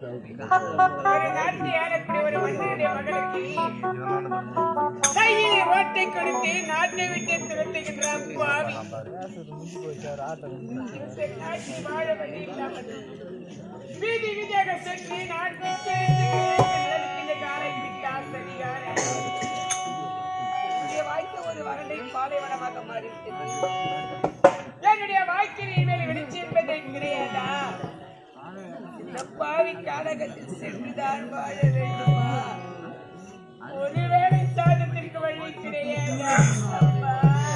ஒரு நாட்டை ஆளக்கூடிய ஒரு மன்னனுடைய மகனுக்கு கையிலே ஓட்டை கொடுத்து நாட்டை விட்டு துரத்துகின்ற அப்பாவி இந்த நாட்டில் வாழ வழி இல்லாமல் வீதி வீதியாக சென்று நாட்டை சேர்த்து காரை விட்டார் சரியான என்னுடைய வாழ்க்கை ஒரு வறண்டை பாலைவனமாக மாறிவிட்டது என்னுடைய வாழ்க்கையில் இனிமேல் வெளிச்சி என்பதை கிடையாதா இந்த பாவி காலகத்தில் சென்றுதான் வாழ வேண்டுமா ஒருவேளை சாதத்திற்கு வழி கிடையாது அம்மா.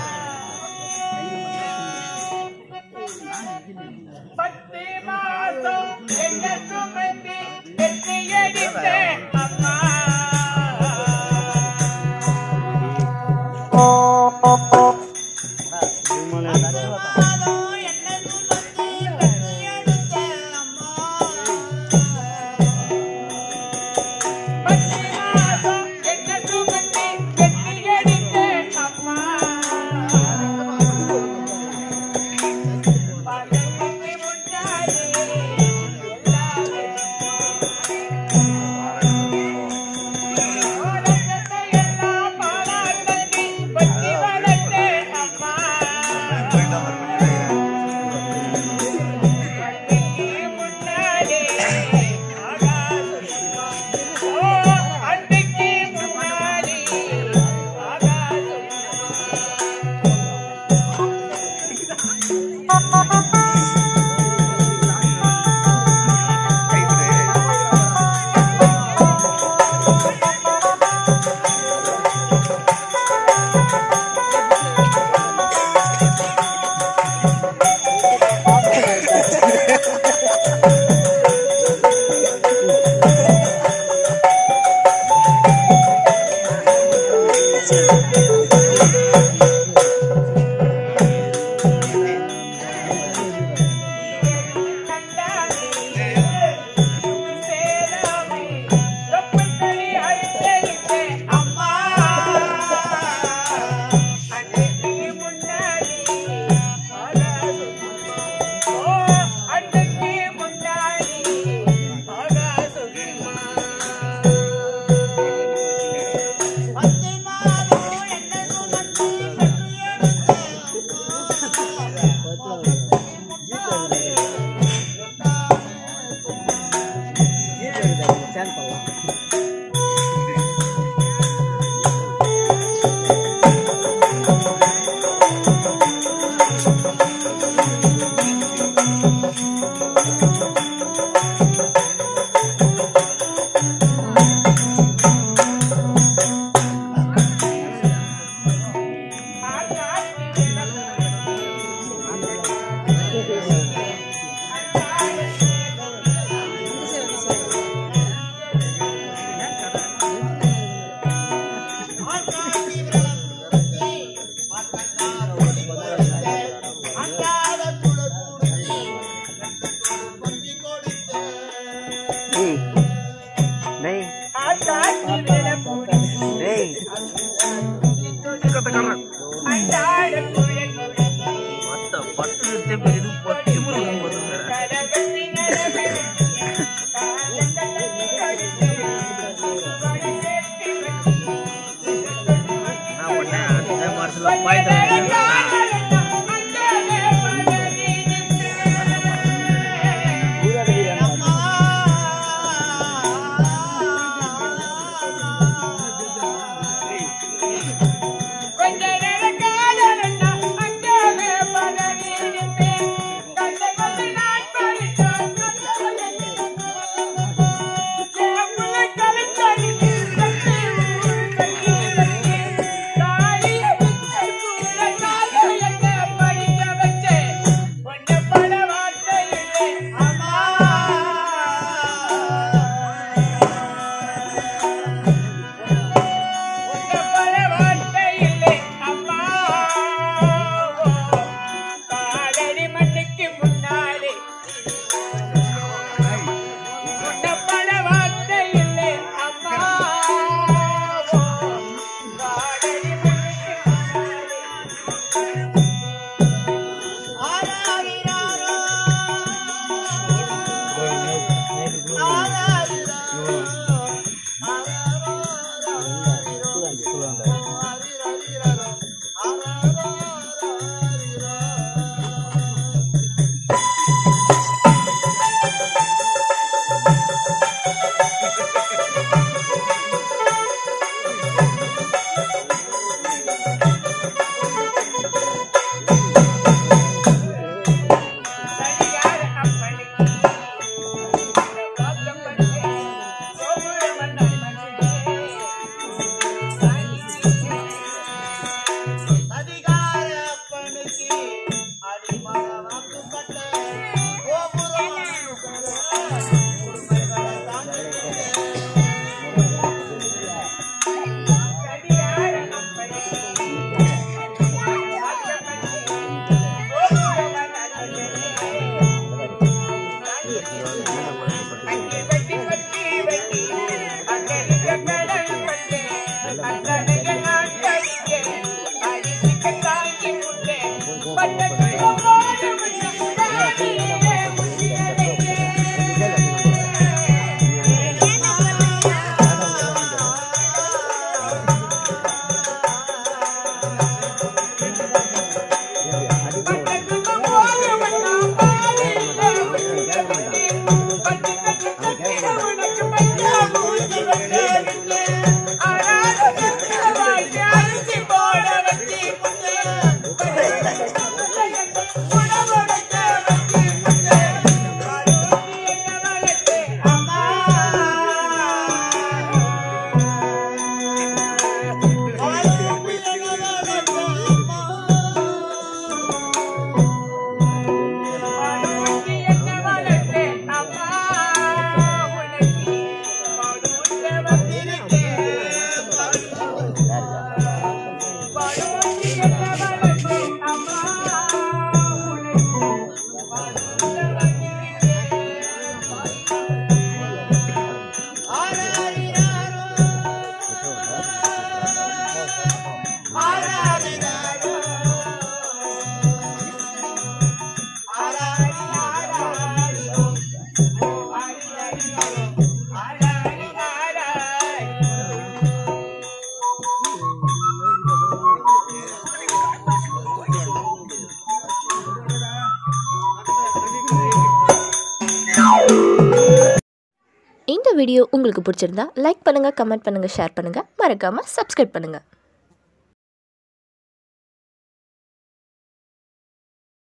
பத்து மாசம் என்ன சுமந்து வெற்றி அடித்த அம்மா பத்து மாசம் என்ன சுமந்து வெற்றி அடித்த அம்மா பகலுக்கு முன்னாடி எல்லாமே உலகத்தை எல்லாம் பாராட்டி பற்றி வளர்த்த அம்மா அன்னைக்கு முன்னாடி ஆகாசம் ஓ அன்னைக்கு முன்னாடி ஆகாசம் தாலியை வீடியோ உங்களுக்கு பிடிச்சிருந்தா லைக் பண்ணுங்கள் கமெண்ட் பண்ணுங்கள் ஷேர் பண்ணுங்கள் மறக்காமல் சப்ஸ்கிரைப் பண்ணுங்கள்